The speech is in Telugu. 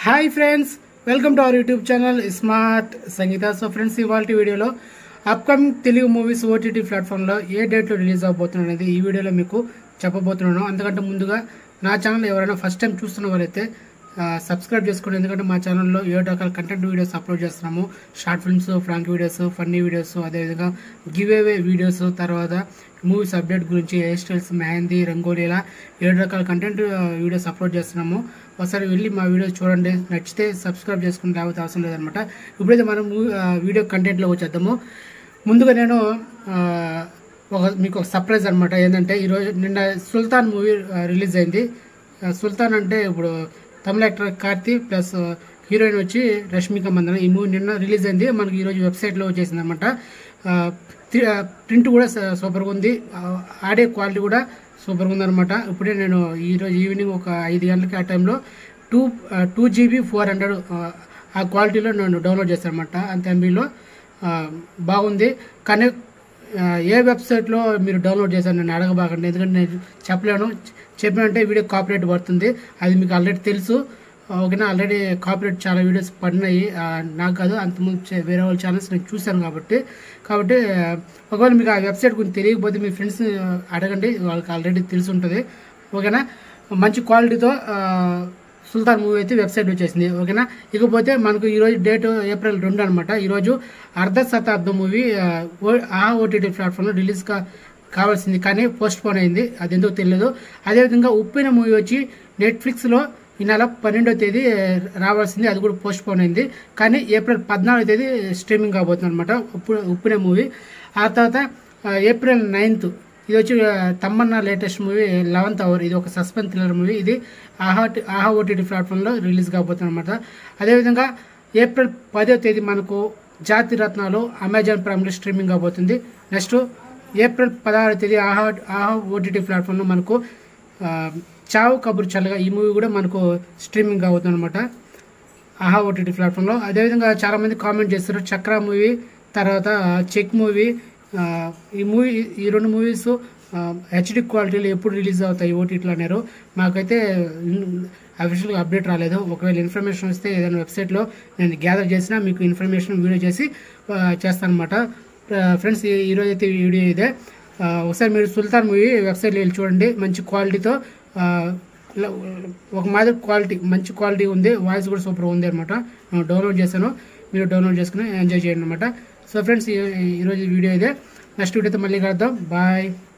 hi friends welcome to our YouTube channel smart Sangeetha so friends ఇవాళ వీడియోలో అప్కమింగ్ తెలుగు మూవీస్ ఓటీటీ ప్లాట్ఫామ్లో ఏ డేట్లో రిలీజ్ అవబోతుంది అనేది ఈ వీడియోలో మీకు చెప్పబోతున్నాను అందుకంటే ముందుగా నా ఛానల్ ఎవరైనా ఫస్ట్ టైం చూస్తున్న వారైతే ఆ, సబ్స్క్రైబ్ చేసుకోండి ఎందుకంటే మా ఛానల్లో ఏడు రకాల కంటెంట్ వీడియోస్ అప్లోడ్ చేస్తున్నాము short films prank videos funny videos అదేవిధంగా గివ్ అవే వీడియోస్ తర్వాత మూవీస్ అప్డేట్ గురించి హెయిర్ స్టైల్స్ మెహందీ రంగోలీ ఇలా ఏడు రకాల కంటెంట్ వీడియోస్ అప్లోడ్ చేస్తున్నాము ఒకసారి వెళ్ళి మా వీడియోస్ చూడండి నచ్చితే సబ్స్క్రైబ్ చేసుకుని లేకపోతే అవసరం లేదనమాట ఇప్పుడైతే మనం మూవీ- ఆ, వీడియో కంటెంట్లో వచ్చేద్దాము ముందుగా నేను ఆ, ఒక మీకు ఒక సర్ప్రైజ్ అనమాట ఏంటంటే ఈరోజు నిన్న సుల్తాన్ మూవీ ఆ, రిలీజ్ అయింది ఆ, సుల్తాన్ అంటే ఇప్పుడు Tamil actor Karthi plus heroine వచ్చి రష్మిక మందన ఈ మూవీ నిన్న రిలీజ్ అయింది మనకి ఈరోజు వెబ్సైట్లో వచ్చేసింది అనమాట ప్రింట్ కూడా స- సూపర్గా ఉంది ఆ, ఆడియో క్వాలిటీ కూడా సూపర్గా ఉందన్నమాట ఇప్పుడే నేను ఈరోజు ఈవినింగ్ ఒక ఐదు గంటలకి ఆ టైంలో two two GB four hundred ఆ క్వాలిటీలో నేను డౌన్లోడ్ చేశాను అనమాట అంత ఎంబీలో బాగుంది కానీ ఆ, ఏ వెబ్సైట్లో మీరు డౌన్లోడ్ చేశారు నేను అడగబాకండి ఎందుకంటే నేను చెప్పలేను చెప్పినంటే వీడియో కాపీరైట్ పడుతుంది అది మీకు ఆల్రెడీ తెలుసు ఓకేనా ఆల్రెడీ కాపీరైట్ చాలా వీడియోస్ పడినాయి ఆ, నాకు కాదు అంతకుముందు చే- వేరే వాళ్ళ ఛానల్స్ నేను చూశాను కాబట్టి కాబట్టి ఆ, ఒకవేళ మీకు ఆ వెబ్సైట్ గురించి తెలియకపోతే మీ ఫ్రెండ్స్ అడగండి వాళ్ళకి ఆల్రెడీ తెలిసి ఉంటుంది ఓకేనా మంచి క్వాలిటీతో ఆ, సుల్తాన్ మూవీ అయితే వెబ్సైట్ వచ్చేసింది ఓకేనా ఇకపోతే మనకు ఈరోజు డేట్ ఏప్రిల్ రెండు అనమాట ఈరోజు అర్ధ శతాబ్దం మూవీ ఆ, ఓ- ఆ ఓటీటీ ప్లాట్ఫామ్లో రిలీజ్ కా కావాల్సింది కానీ పోస్ట్ పోన్ అయింది అది ఎందుకు తెలియదు అదేవిధంగా ఉప్పిన మూవీ వచ్చి నెట్ఫ్లిక్స్లో ఈ నెల పన్నెండో తేదీ రావాల్సింది అది కూడా పోస్ట్ పోన్ అయింది కానీ ఏప్రిల్ పద్నాలుగో తేదీ స్ట్రీమింగ్ కాబోతుంది అనమాట ఉప్పు ఉప్పిన మూవీ ఆ తర్వాత ఆ, ఏప్రిల్ నైన్త్ ఇది వచ్చి ఆ, Tamanna latest movie eleventh hour ఇది ఒక సస్పెన్స్ థ్రిల్లర్ మూవీ ఇది ఆహా ఆహా ఓటీటీ ప్లాట్ఫామ్లో రిలీజ్ కాబోతుంది అనమాట అదేవిధంగా ఏప్రిల్ పదో తేదీ మనకు జాతి రత్నాలు అమెజాన్ ప్రైమ్లో స్ట్రీమింగ్ కాబోతుంది నెక్స్ట్ ఏప్రిల్ పదహారో తేదీ ఆహా ఆహా ఓటీటీ ప్లాట్ఫామ్లో మనకు ఆ, చావు కబురు చల్లగా ఈ మూవీ కూడా మనకు స్ట్రీమింగ్ కాబోతుంది అనమాట ఆహా ఓటీటీ ప్లాట్ఫామ్లో అదేవిధంగా చాలామంది కామెంట్ చేస్తారు చక్ర మూవీ తర్వాత చెక్ మూవీ ఆ, ఈ మూవీ ఈ రెండు మూవీస్ హెచ్డి క్వాలిటీలో ఎప్పుడు రిలీజ్ అవుతాయి ఓటీటీలో అన్నారు మాకైతే అఫీషియల్గా అప్డేట్ రాలేదు ఒకవేళ ఇన్ఫర్మేషన్ వస్తే ఏదైనా వెబ్సైట్లో నేను గ్యాదర్ చేసినా మీకు ఇన్ఫర్మేషన్ వీడియో చేసి చేస్తాను అనమాట ఫ్రెండ్స్ ఈరోజు అయితే ఈ వీడియో ఇదే ఆ, ఒకసారి మీరు సుల్తాన్ మూవీ వెబ్సైట్లో వెళ్ళి చూడండి మంచి క్వాలిటీతో ఆ, ఇలా ఒక మాదిరి క్వాలిటీ మంచి క్వాలిటీ ఉంది వాయిస్ కూడా సూపర్ ఉంది అనమాట డౌన్లోడ్ చేశాను మీరు డౌన్లోడ్ చేసుకుని ఎంజాయ్ చేయండి అనమాట సో ఫ్రెండ్స్ ఈరోజు వీడియో ఇదే నెక్స్ట్ వీడియోతో మళ్ళీ కలుద్దాం బాయ్